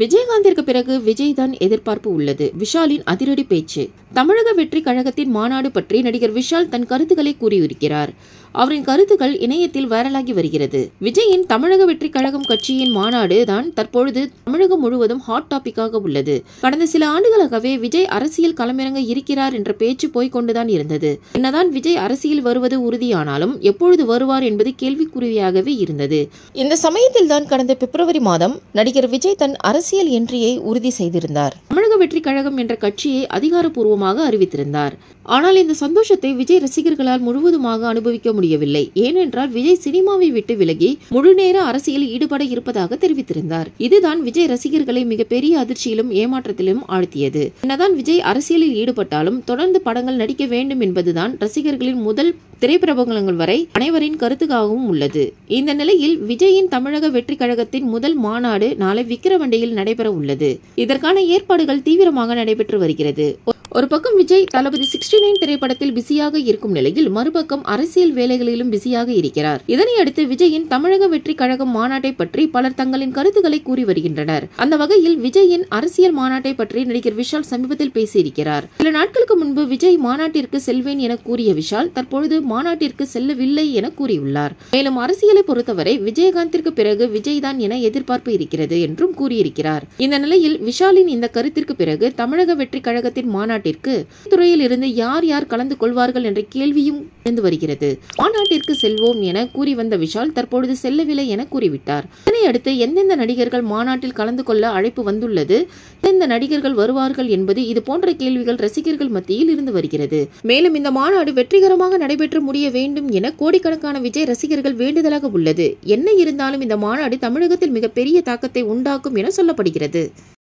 விஜயகாந்திற்கு பிறகு விஜய் தான் எதிர்பார்ப்பு உள்ளது விஷாலின் அதிரடி பேச்சு தமிழக வெற்றி கழகத்தின் மாநாடு பற்றி நடிகர் விஷால் தன் கருத்துக்களை கூறியிருக்கிறார் அவரின் கருத்துக்கள் இணையத்தில் வைரலாகி வருகிறது விஜயின் தமிழக வெற்றி கழகம் கட்சியின் மாநாடு தான் தற்பொழுது தமிழகம் முழுவதும் ஹாட் டாபிக்காக உள்ளது கடந்த சில ஆண்டுகளாகவே விஜய் அரசியல் களமிறங்க இருக்கிறார் என்ற பேச்சு போய்கொண்டுதான் இருந்தது என்னதான் விஜய் அரசியல் வருவது உறுதியானாலும் எப்பொழுது வருவார் என்பது கேள்விக்குறியாகவே இருந்தது இந்த சமயத்தில் தான் கடந்த பிப்ரவரி மாதம் நடிகர் விஜய் தன் அரசியல் என்ட்ரியை உறுதி செய்திருந்தார் தமிழக வெற்றி கழகம் என்ற கட்சியை அதிகாரப்பூர்வமாக அறிவித்திருந்தார் ஆனால் இந்த சந்தோஷத்தை விஜய் ரசிகர்களால் முழுவதுமாக அனுபவிக்க முடியவில்லை ஏனென்றால் விஜய் சினிமாவை விட்டு விலகி முழுநேர அரசியலில் ஈடுபட இருப்பதாக தெரிவித்திருந்தார் இதுதான் விஜய் ரசிகர்களை மிகப்பெரிய அதிர்ச்சியிலும் ஏமாற்றத்திலும் ஆழ்த்தியது என்னதான் விஜய் அரசியலில் ஈடுபட்டாலும் தொடர்ந்து படங்கள் நடிக்க வேண்டும் என்பதுதான் ரசிகர்களின் முதல் திரைப்பிரபலங்கள் வரை அனைவரின் கருத்துக்காகவும் உள்ளது இந்த நிலையில் விஜயின் தமிழக வெற்றி கழகத்தின் முதல் மாநாடு நாளை விக்கிரவண்டியில் நடைபெற உள்ளது இதற்கான ஏற்பாடுகள் தீவிரமாக நடைபெற்று வருகிறது ஒரு பக்கம் விஜய் தளபதி சிக்ஸ்டி நைன் திரைப்படத்தில் பிஸியாக இருக்கும் நிலையில் மறுபக்கம் அரசியல் வேலைகளிலும் பிஸியாக இருக்கிறார் இதனையடுத்து விஜயின் தமிழக வெற்றி கழகம் மாநாட்டை பற்றி பலர் தங்களின் கருத்துக்களை கூறி வருகின்றனர் அந்த வகையில் விஜயின் அரசியல் மாநாட்டை பற்றி நடிகர் விஷால் சமீபத்தில் பேசியிருக்கிறார் சில நாட்களுக்கு முன்பு விஜய் மாநாட்டிற்கு செல்வேன் என கூறிய விஷால் தற்பொழுது மாநாட்டிற்கு செல்லவில்லை என கூறியுள்ளார் மேலும் அரசியலை பொறுத்தவரை விஜயகாந்திற்கு பிறகு விஜய் தான் என எதிர்பார்ப்பு இருக்கிறது என்றும் கூறியிருக்கிறார் இந்த நிலையில் விஷாலின் இந்த கருத்திற்கு பிறகு தமிழக வெற்றி கழகத்தின் மாநாட்டிற்கு துறையில் இருந்து யார் யார் கலந்து கொள்வார்கள் என்ற கேள்வியும் எழுந்து வருகிறது மாநாட்டிற்கு செல்வோம் என கூறி வந்த விஷால் தற்பொழுது செல்லவில்லை என கூறிவிட்டார் இதனையடுத்து எந்தெந்த நடிகர்கள் மாநாட்டில் கலந்து கொள்ள அழைப்பு வந்துள்ளது எந்தெந்த நடிகர்கள் வருவார்கள் என்பது இது போன்ற கேள்விகள் ரசிகர்கள் மத்தியில் இருந்து வருகிறது மேலும் இந்த மாநாடு வெற்றிகரமாக நடைபெற்று முடிய வேண்டும் என கோடிக்கணக்கான விஜய் ரசிகர்கள் வேண்டுதலாக உள்ளது என்ன இருந்தாலும் இந்த மாநாடு தமிழகத்தில் மிகப்பெரிய தாக்கத்தை உண்டாக்கும் என சொல்லப்படுகிறது